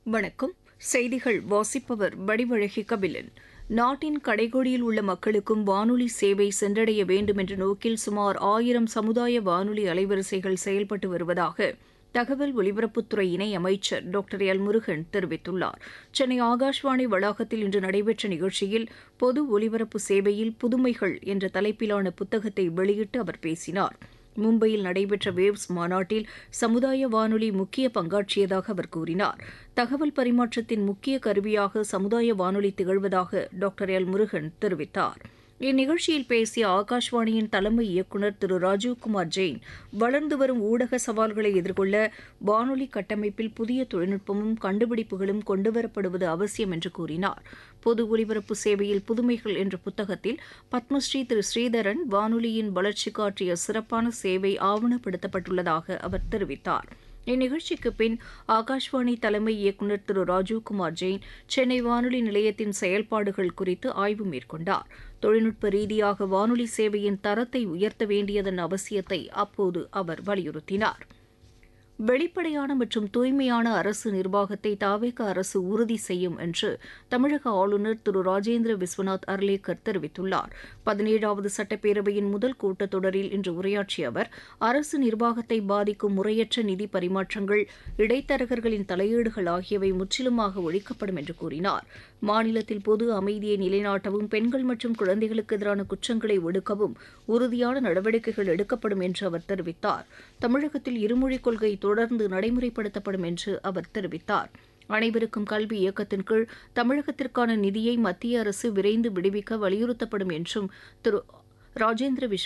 வணக்கம் செய்திகள் வாசிப்பவர் வடிவழகி கபிலன் நாட்டின் கடைகோடியில் உள்ள மக்களுக்கும் வானொலி சேவை சென்றடைய வேண்டும் என்ற நோக்கில் சுமார் ஆயிரம் சமுதாய வானொலி அலைவரிசைகள் செயல்பட்டு வருவதாக தகவல் ஒலிபரப்புத்துறை இணை அமைச்சர் டாக்டர் எல் முருகன் தெரிவித்துள்ளார் சென்னை ஆகாஷ்வாணி வளாகத்தில் இன்று நடைபெற்ற நிகழ்ச்சியில் பொது ஒலிபரப்பு சேவையில் புதுமைகள் என்ற தலைப்பிலான புத்தகத்தை வெளியிட்டு அவர் பேசினார் மும்பையில் நடைபெற்ற வேவ்ஸ் மாநாட்டில் சமுதாய வானொலி முக்கிய பங்காற்றியதாக அவர் கூறினார் தகவல் பரிமாற்றத்தின் முக்கிய கருவியாக சமுதாய வானொலி திகழ்வதாக டாக்டர் எல் முருகன் தெரிவித்தார் இந்நிகழ்ச்சியில் பேசிய ஆகாஷ்வாணியின் தலைமை இயக்குநர் திரு ராஜீவ்குமார் ஜெயின் வளர்ந்து வரும் ஊடக சவால்களை எதிர்கொள்ள வானொலி கட்டமைப்பில் புதிய தொழில்நுட்பமும் கண்டுபிடிப்புகளும் கொண்டுவரப்படுவது அவசியம் என்று கூறினார் பொது ஒலிபரப்பு சேவையில் புதுமைகள் என்ற புத்தகத்தில் பத்மஸ்ரீ திரு ஸ்ரீதரன் வானொலியின் வளர்ச்சிக்கு ஆற்றிய சிறப்பான சேவை ஆவணப்படுத்தப்பட்டுள்ளதாக அவர் தெரிவித்தார் இந்நிகழ்ச்சிக்கு பின் ஆகாஷ்வாணி தலைமை இயக்குநர் திரு ராஜீவ்குமார் ஜெயின் சென்னை வானொலி நிலையத்தின் செயல்பாடுகள் குறித்து ஆய்வு மேற்கொண்டார் தொழில்நுட்ப ரீதியாக வானொலி சேவையின் தரத்தை உயர்த்த வேண்டியதன் அவசியத்தை அப்போது அவர் வலியுறுத்தினார் வெளிப்படையான மற்றும் தூய்மையான அரசு நிர்வாகத்தை தாவேக அரசு உறுதி செய்யும் என்று தமிழக ஆளுநர் திரு ராஜேந்திர விஸ்வநாத் அர்லேக்கர் தெரிவித்துள்ளார் பதினேழாவது சட்டப்பேரவையின் முதல் கூட்டத்தொடரில் இன்று உரையாற்றிய அவர் அரசு நிர்வாகத்தை பாதிக்கும் முறையற்ற நிதி பரிமாற்றங்கள் இடைத்தரகர்களின் தலையீடுகள் ஆகியவை முற்றிலுமாக ஒழிக்கப்படும் என்று கூறினார் மாநிலத்தில் பொது அமைதியை நிலைநாட்டவும் பெண்கள் மற்றும் குழந்தைகளுக்கு எதிரான குற்றங்களை ஒடுக்கவும் உறுதியான நடவடிக்கைகள் எடுக்கப்படும் என்று அவர் தெரிவித்தார் தமிழகத்தில் இருமொழிக் கொள்கை தொடர்ந்து நடைமுறைப்படுத்தப்படும் என்று அவர் தெரிவித்தார் அனைவருக்கும் கல்வி இயக்கத்தின் கீழ் தமிழகத்திற்கான நிதியை மத்திய அரசு விரைந்து விடுவிக்க வலியுறுத்தப்படும் என்றும் திரு ராஜேந்திர விஷ்